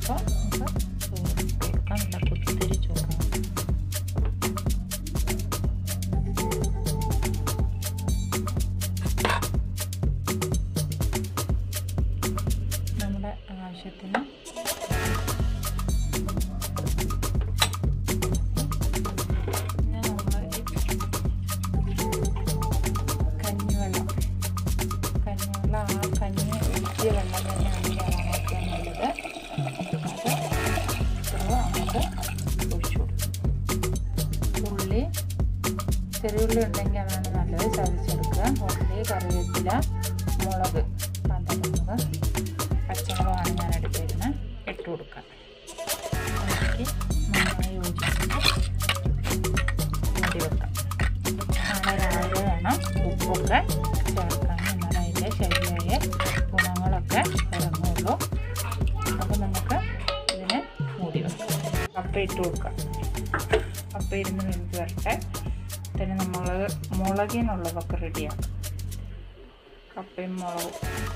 അപ്പോൾ നമുക്ക് ചോറ് കൊടുക്കാം നല്ല കുത്തിരി ചോറാണ് നമ്മുടെ ആവശ്യത്തിന് പിന്നെ നമ്മൾ കഞ്ഞിവെള്ളം കഞ്ഞിവെള്ളം ആ കഞ്ഞി ഊറ്റിയ വെള്ളം തന്നെയാണ് ചേരാനൊക്കെ നല്ലത് അത് നമുക്ക് ഒഴിച്ചു കൊടുക്കും ഉള്ളി ചെറിയ ഉള്ളി ഉണ്ടെങ്കിൽ അതാണ് നല്ലത് ചതച്ചെടുക്കുക ഉള്ളി കറിവേപ്പില മുളക് പന്തമുളക് പച്ചമുളകാണ് ഞാൻ എടുത്തിരുന്നത് ഇട്ട് കൊടുക്കുക അതിലേക്ക് നന്നായി യോജിപ്പിച്ച് മൂടി വെക്കാം നാളെ രാവിലെ വേണം ഉപ്പൊക്കെ ചേർക്കാൻ എന്നാൽ അതിൻ്റെ ശരിയായ ഗുണങ്ങളൊക്കെ ഇറങ്ങുള്ളൂ അപ്പോൾ നമുക്ക് ഇതിനെ മൂടി വെക്കാം കപ്പ ഇട്ട് കൊടുക്കാം കപ്പ ഇരുന്ന് വെന്ത് വരട്ടെ പിന്നെ നമ്മൾ മുളകിനുള്ളതൊക്കെ റെഡിയാക്കാം കപ്പയും മുളകും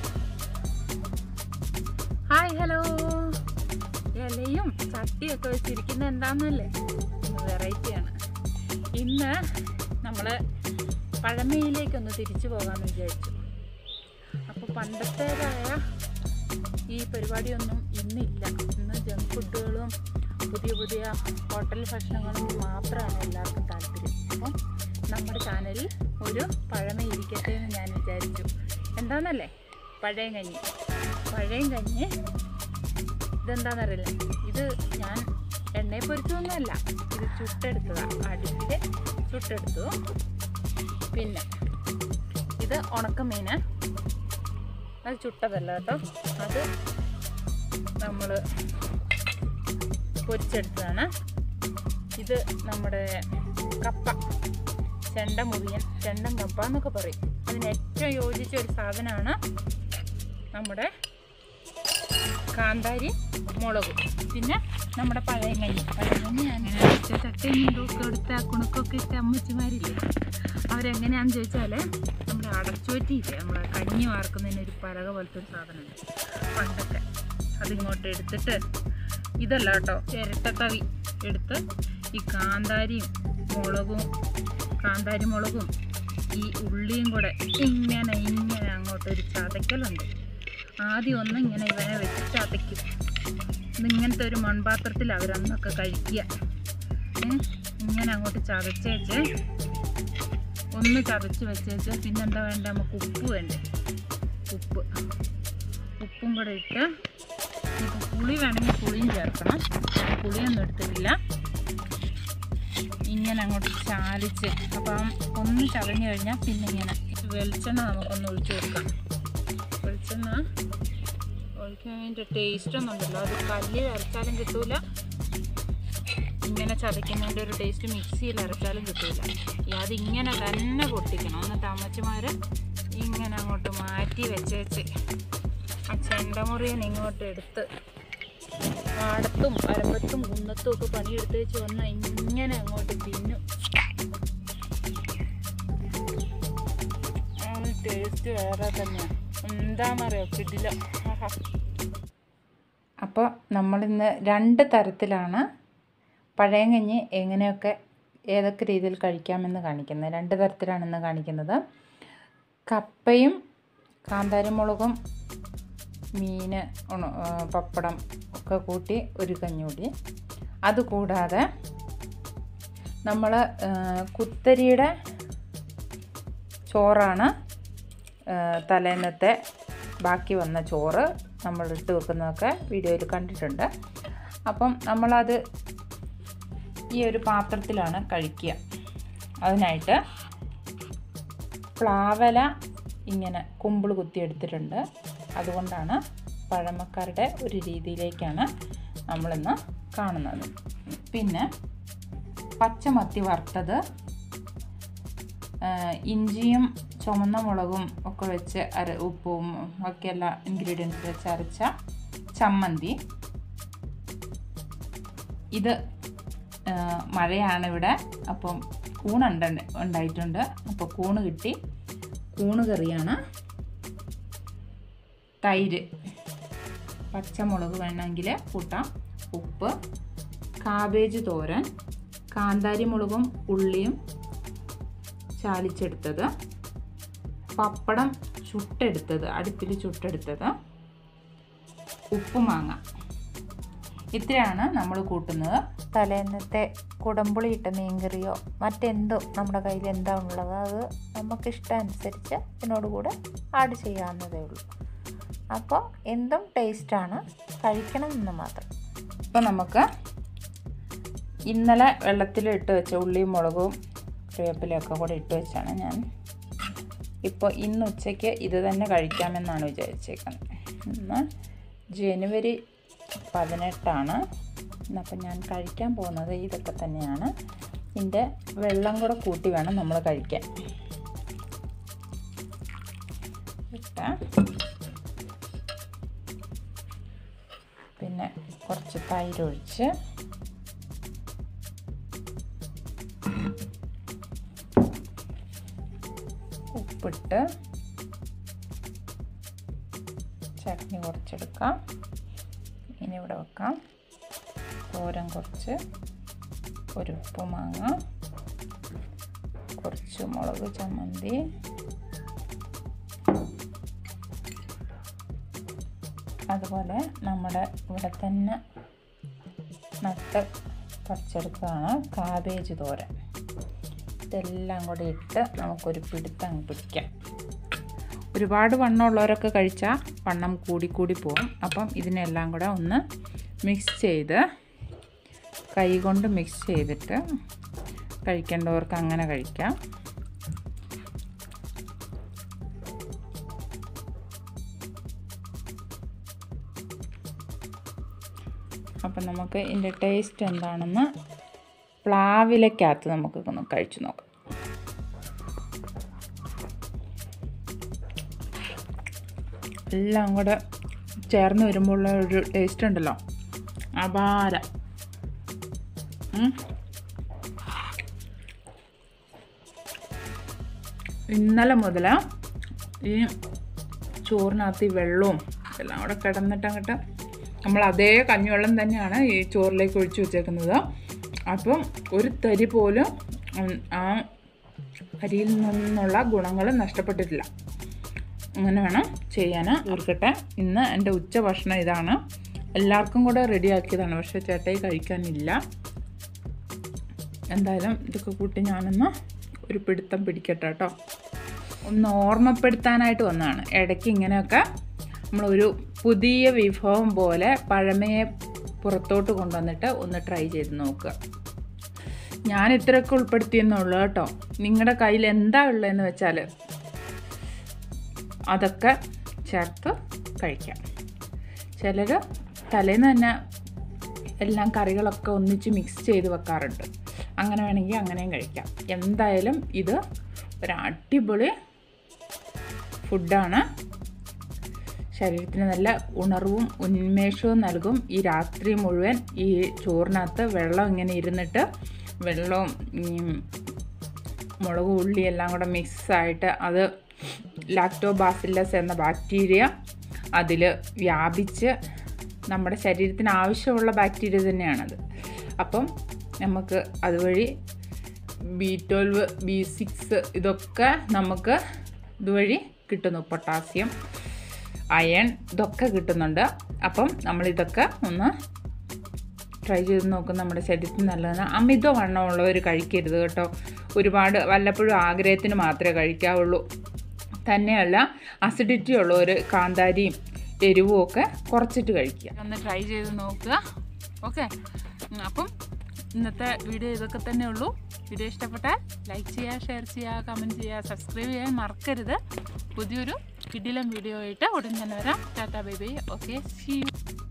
ഹായ് ഹലോ ഇലയും ചട്ടിയൊക്കെ വെച്ചിരിക്കുന്നത് എന്താണെന്നല്ലേ വെറൈറ്റിയാണ് ഇന്ന് നമ്മൾ പഴമയിലേക്കൊന്ന് തിരിച്ചു പോകാമെന്ന് വിചാരിച്ചു അപ്പോൾ പണ്ടത്തേതായ ഈ പരിപാടിയൊന്നും ഇന്നില്ല ഇന്ന് ജങ്ക് ഫുഡുകളും പുതിയ പുതിയ ഹോട്ടൽ ഭക്ഷണങ്ങളും മാത്രമാണ് എല്ലാവർക്കും താല്പര്യം അപ്പം നമ്മുടെ ചാനലിൽ ഒരു പഴമ ഇരിക്കട്ടെ എന്ന് ഞാൻ വിചാരിച്ചു എന്താണെന്നല്ലേ പഴയ കഞ്ഞി പഴയ കഞ്ഞി ഇതെന്താണെന്നറിയില്ല ഇത് ഞാൻ എണ്ണയെ പൊരിച്ചൊന്നുമല്ല ഇത് ചുട്ടെടുത്തതാണ് അടുപ്പിൽ ചുട്ടെടുത്തു പിന്നെ ഇത് ഉണക്കമീൻ അത് ചുട്ടതല്ല കേട്ടോ അത് നമ്മൾ പൊരിച്ചെടുത്തതാണ് ഇത് നമ്മുടെ കപ്പ ചെണ്ട മുറിയൻ ചെണ്ടൻ കപ്പ എന്നൊക്കെ പറയും അതിന് ഏറ്റവും യോജിച്ച ഒരു സാധനമാണ് നമ്മുടെ കാന്താരി മുളകും പിന്നെ നമ്മുടെ പഴയ കഞ്ഞി പഴയ കഞ്ഞി അങ്ങനെ ചട്ടയൊക്കെ എടുത്ത് ആ കുണുക്കൊക്കെ ഇട്ട അമ്മച്ചിമാരില്ലേ അവരെങ്ങനെയാണെന്ന് ചോദിച്ചാൽ നമ്മുടെ അടച്ചുവറ്റിയില്ലേ നമ്മൾ കഞ്ഞി വാർക്കുന്നതിന് ഒരു പലക പോലത്തെ ഒരു സാധനമുണ്ട് പണ്ടൊക്കെ അതിങ്ങോട്ട് എടുത്തിട്ട് ഇതല്ല കേട്ടോ ചിരട്ടത്തവി എടുത്ത് ഈ കാന്താരിയും മുളകും കാന്താരി മുളകും ഈ ഉള്ളിയും കൂടെ ഇങ്ങനെ ഇങ്ങനെ അങ്ങോട്ട് ഒരു ചതയ്ക്കലുണ്ട് ആദ്യം ഒന്ന് ഇങ്ങനെ ഇവനെ വെച്ച് ചതയ്ക്കും ഇങ്ങനത്തെ ഒരു മൺപാത്രത്തിൽ അവരന്നൊക്കെ കഴിക്കുക ഏ? ഇങ്ങനെ അങ്ങോട്ട് ചതച്ചേച്ച് ഒന്ന് ചതച്ച് വെച്ചേച്ച് പിന്നെന്താ വേണ്ട നമുക്ക് ഉപ്പ് വേണ്ടേ ഉപ്പ് ഉപ്പും കൂടെ ഇട്ട് ഇപ്പം പുളി വേണമെങ്കിൽ പുളിയും ചേർക്കണം പുളിയൊന്നും എടുത്തിട്ടില്ല ഇങ്ങനെ അങ്ങോട്ട് ചാലിച്ച് അപ്പം ഒന്ന് ചതഞ്ഞു കഴിഞ്ഞാൽ പിന്നെ ഇങ്ങനെ വെളിച്ചെണ്ണ നമുക്കൊന്ന് ഒഴിച്ചു കൊടുക്കാം വെളിച്ചെണ്ണ ഒഴിക്കാൻ വേണ്ടി ടേസ്റ്റ് ഒന്നുണ്ടല്ലോ അത് കല്ലിൽ അരച്ചാലും കിട്ടൂല ഇങ്ങനെ ചതയ്ക്കുന്നതിൻ്റെ ഒരു ടേസ്റ്റ് മിക്സിയിൽ അരച്ചാലും കിട്ടൂല ഈ അതിങ്ങനെ തന്നെ പൊട്ടിക്കണം എന്നിട്ട് അമ്മച്ചിമാർ ഇങ്ങനെ അങ്ങോട്ട് മാറ്റി വെച്ച് വെച്ച് ആ ചെണ്ടമുറിയൻ ഇങ്ങോട്ട് എടുത്ത് പാടത്തും പരമ്പത്തും കുന്നത്തും ഒക്കെ പണിയെടുത്ത് വെച്ച് വന്ന ഇങ്ങനെ അങ്ങോട്ട് തിന്നും ടേസ്റ്റ് വേറെ തന്നെയാണ് എന്താണെന്നറിയോ കിടില അപ്പോൾ നമ്മളിന്ന് രണ്ട് തരത്തിലാണ് പഴയ കഞ്ഞി എങ്ങനെയൊക്കെ ഏതൊക്കെ രീതിയിൽ കഴിക്കാമെന്ന് കാണിക്കുന്നത് രണ്ട് തരത്തിലാണ് ഇന്ന് കാണിക്കുന്നത് കപ്പയും കാന്താരിമുളകും മീൻ ഉണ- ആ, പപ്പടം ഒക്കെ കൂട്ടി ഒരു കഞ്ഞൂടി അതുകൂടാതെ നമ്മൾ കുത്തരിയുടെ ചോറാണ് ആ, തലേന്നത്തെ ബാക്കി വന്ന ചോറ് നമ്മൾ ഇട്ട് വെക്കുന്നതൊക്കെ വീഡിയോയിൽ കണ്ടിട്ടുണ്ട് അപ്പം നമ്മളത് ഈ ഒരു പാത്രത്തിലാണ് കഴിക്കുക അതിനായിട്ട് പ്ലാവല ഇങ്ങനെ കുമ്പിൾ കുത്തിയെടുത്തിട്ടുണ്ട് അതുകൊണ്ടാണ് പഴമക്കാരുടെ ഒരു രീതിയിലേക്കാണ് നമ്മളിന്ന് കാണുന്നത് പിന്നെ പച്ചമത്തി വറുത്തത് ആ, ഇഞ്ചിയും ചുമന്ന മുളകും ഒക്കെ വെച്ച് അര ഉപ്പും ഒക്കെ എല്ലാ ഇൻഗ്രീഡിയൻസ് വെച്ച് അരച്ച ചമ്മന്തി ഇത് ആ, മഴയാണ് ഇവിടെ അപ്പം കൂണുണ്ട് ഉണ്ടായിട്ടുണ്ട് അപ്പോൾ കൂണ് കിട്ടി കൂണ് കറിയാണ് തൈര് പച്ചമുളക് വേണമെങ്കിൽ കൂട്ടാം ഉപ്പ് കാബേജ് തോരൻ കാന്താരി മുളകും ഉള്ളിയും ചാലിച്ചെടുത്തത് പപ്പടം ചുട്ടെടുത്തത് അടുപ്പിൽ ചുട്ടെടുത്തത് ഉപ്പുമാങ്ങ ഇത്രയാണ് നമ്മൾ കൂട്ടുന്നത് തലേന്നത്തെ കുടംപുളി ഇട്ട മീൻകറിയോ മറ്റെന്തോ നമ്മുടെ കയ്യിൽ എന്താ ഉള്ളത് അത് നമുക്ക് ഇഷ്ടമനുസരിച്ച് ഇതിനോട് കൂടെ ആഡ് ചെയ്യാവുന്നതേ ഉള്ളൂ അപ്പോൾ എന്തും ടേസ്റ്റാണ് കഴിക്കണം എന്ന് മാത്രം ഇപ്പോൾ നമുക്ക് ഇന്നലെ വെള്ളത്തിൽ ഇട്ട് വെച്ച ഉള്ളിയും മുളകും കറിവേപ്പിലയൊക്കെ കൂടെ ഇട്ട് വെച്ചാണ് ഞാൻ ഇപ്പോൾ ഇന്ന് ഉച്ചയ്ക്ക് ഇത് തന്നെ കഴിക്കാമെന്നാണ് വിചാരിച്ചേക്കുന്നത് ഇന്ന് ജനുവരി പതിനെട്ടാണ് അപ്പം ഞാൻ കഴിക്കാൻ പോകുന്നത് ഇതൊക്കെ തന്നെയാണ് ഇതിൻ്റെ വെള്ളം കൂടെ കൂട്ടി വേണം നമ്മൾ കഴിക്കാൻ ഇട്ട് പിന്നെ കുറച്ച് തൈര് ഒഴിച്ച് ഉപ്പിട്ട് ചട്നി കുറച്ചെടുക്കാം ഇനി ഇവിടെ വെക്കാം തോരൻ കുറച്ച് ഒരു ഉപ്പ് മാങ്ങ കുറച്ച് മുളക് ചമ്മന്തി അതുപോലെ നമ്മുടെ ഇവിടെ തന്നെ നട്ട് പറിച്ചെടുക്കുകയാണ് കാബേജ് തോരൻ ഇതെല്ലാം കൂടി ഇട്ട് നമുക്കൊരു പിടുത്തം അങ്ങ് പിടിക്കാം ഒരുപാട് വണ്ണമുള്ളവരൊക്കെ കഴിച്ചാൽ വണ്ണം കൂടി കൂടി പോകും അപ്പം ഇതിനെല്ലാം കൂടെ ഒന്ന് മിക്സ് ചെയ്ത് കൈ കൊണ്ട് മിക്സ് ചെയ്തിട്ട് കഴിക്കേണ്ടവർക്ക് അങ്ങനെ കഴിക്കാം അപ്പം നമുക്ക് ഇതിൻ്റെ ടേസ്റ്റ് എന്താണെന്ന് പ്ലാവിലക്കകത്ത് നമുക്ക് ഒന്ന് കഴിച്ചു നോക്കാം എല്ലാം കൂടെ ചേർന്ന് വരുമ്പോഴുള്ള ഒരു ടേസ്റ്റ് ഉണ്ടല്ലോ അപാര ഉം. ഇന്നലെ മുതൽ ഈ ചോറിനകത്ത് ഈ വെള്ളവും എല്ലാം കൂടെ കിടന്നിട്ട് അങ്ങോട്ട് നമ്മൾ അതേ കഞ്ഞിവെള്ളം തന്നെയാണ് ഈ ചോറിലേക്ക് ഒഴിച്ചു വെച്ചേക്കുന്നത് അപ്പം ഒരു തരി പോലും ഉം, ആ അരിയിൽ നിന്നുള്ള ഗുണങ്ങൾ നഷ്ടപ്പെട്ടിട്ടില്ല അങ്ങനെ വേണം ചെയ്യാൻ ഓർക്കട്ടെ ഇന്ന് എൻ്റെ ഉച്ച ഭക്ഷണം ഇതാണ് എല്ലാവർക്കും കൂടെ റെഡിയാക്കിയതാണ് പക്ഷേ ചേട്ടായി കഴിക്കാനില്ല എന്തായാലും ഇതൊക്കെ കൂട്ടി ഞാനൊന്ന് ഒരു പിടുത്തം പിടിക്കട്ടെ കേട്ടോ ഒന്ന് ഓർമ്മപ്പെടുത്താനായിട്ട് വന്നതാണ് ഇടയ്ക്ക് ഇങ്ങനെയൊക്കെ നമ്മളൊരു പുതിയ വിഭവം പോലെ പഴമയെ പുറത്തോട്ട് കൊണ്ടുവന്നിട്ട് ഒന്ന് ട്രൈ ചെയ്ത് നോക്കുക ഞാൻ ഇത്രയൊക്കെ ഉൾപ്പെടുത്തിയെന്നുള്ളൂ കേട്ടോ നിങ്ങളുടെ കയ്യിൽ എന്താ ഉള്ളതെന്ന് വെച്ചാൽ അതൊക്കെ ചേർത്ത് കഴിക്കാം ചിലർ തലേന്ന് തന്നെ എല്ലാം കറികളൊക്കെ ഒന്നിച്ച് മിക്സ് ചെയ്ത് വെക്കാറുണ്ട് അങ്ങനെ വേണമെങ്കിൽ അങ്ങനെയും കഴിക്കാം എന്തായാലും ഇത് ഒരു അടിപൊളി ഫുഡാണ് ശരീരത്തിന് നല്ല ഉണർവും ഉന്മേഷവും നൽകും ഈ രാത്രി മുഴുവൻ ഈ ചോറിനകത്ത് വെള്ളം ഇങ്ങനെ ഇരുന്നിട്ട് വെള്ളവും ഈ മുളക് ഉള്ളി എല്ലാം കൂടെ മിക്സായിട്ട് അത് ലാക്ടോബാസില്ലസ് എന്ന ബാക്ടീരിയ അതിൽ വ്യാപിച്ച് നമ്മുടെ ശരീരത്തിന് ആവശ്യമുള്ള ബാക്ടീരിയ തന്നെയാണത് അപ്പം നമുക്ക് അതുവഴി ബി ട്വൽവ് ബി സിക്സ് ഇതൊക്കെ നമുക്ക് ഇതുവഴി കിട്ടുന്നു പൊട്ടാസ്യം അയൺ ഇതൊക്കെ കിട്ടുന്നുണ്ട് അപ്പം നമ്മളിതൊക്കെ ഒന്ന് ട്രൈ ചെയ്ത് നോക്കും നമ്മുടെ ശരീരത്തിന് നല്ലതാണ് അമിത വണ്ണമുള്ളവർ കഴിക്കരുത് കേട്ടോ ഒരുപാട് വല്ലപ്പോഴും ആഗ്രഹത്തിന് മാത്രമേ കഴിക്കാവുള്ളൂ തന്നെയല്ല അസിഡിറ്റി ഉള്ളവർ കാന്താരിയും എരിവും ഒക്കെ കുറച്ചിട്ട് കഴിക്കുക ഒന്ന് ട്രൈ ചെയ്ത് നോക്കുക ഓക്കെ അപ്പം ഇന്നത്തെ വീഡിയോ ഇതൊക്കെ തന്നെ ഉള്ളൂ വീഡിയോ ഇഷ്ടപ്പെട്ടാൽ ലൈക്ക് ചെയ്യുക ഷെയർ ചെയ്യുക കമൻറ്റ് ചെയ്യുക സബ്സ്ക്രൈബ് ചെയ്യാൻ മറക്കരുത് പുതിയൊരു കിടിലം വീഡിയോ ആയിട്ട് ഉടൻ തന്നെ വരാം tata bye bye okay see U